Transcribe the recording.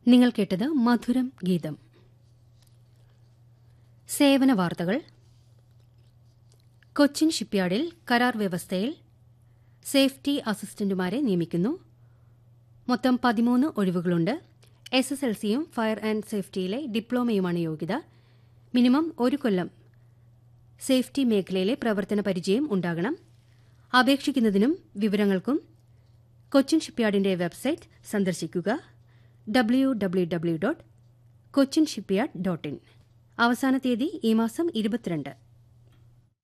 നിങ്ങൾ കേട്ടത് മധുരം ഗീതം സേവന വാർത്തകൾ കൊച്ചിൻ ഷിപ്പ്യാർഡിൽ കരാർ വ്യവസ്ഥയിൽ സേഫ്റ്റി അസിസ്റ്റന്റുമാരെ നിയമിക്കുന്നു മൊത്തം പതിമൂന്ന് ഒഴിവുകളുണ്ട് എസ് എസ് എൽ സിയും ഫയർ ആൻഡ് സേഫ്റ്റിയിലെ ഡിപ്ലോമയുമാണ് യോഗ്യത മിനിമം ഒരു കൊല്ലം സേഫ്റ്റി മേഖലയിലെ പ്രവർത്തന പരിചയം ഉണ്ടാകണം അപേക്ഷിക്കുന്നതിനും വിവരങ്ങൾക്കും കൊച്ചിൻ ഷിപ്പ്യാർഡിന്റെ വെബ്സൈറ്റ് സന്ദർശിക്കുക W W W dot Cochin shipyard dot in അവസാന തീയതി ഈ മാസം ഇരുപത്തിരണ്ട്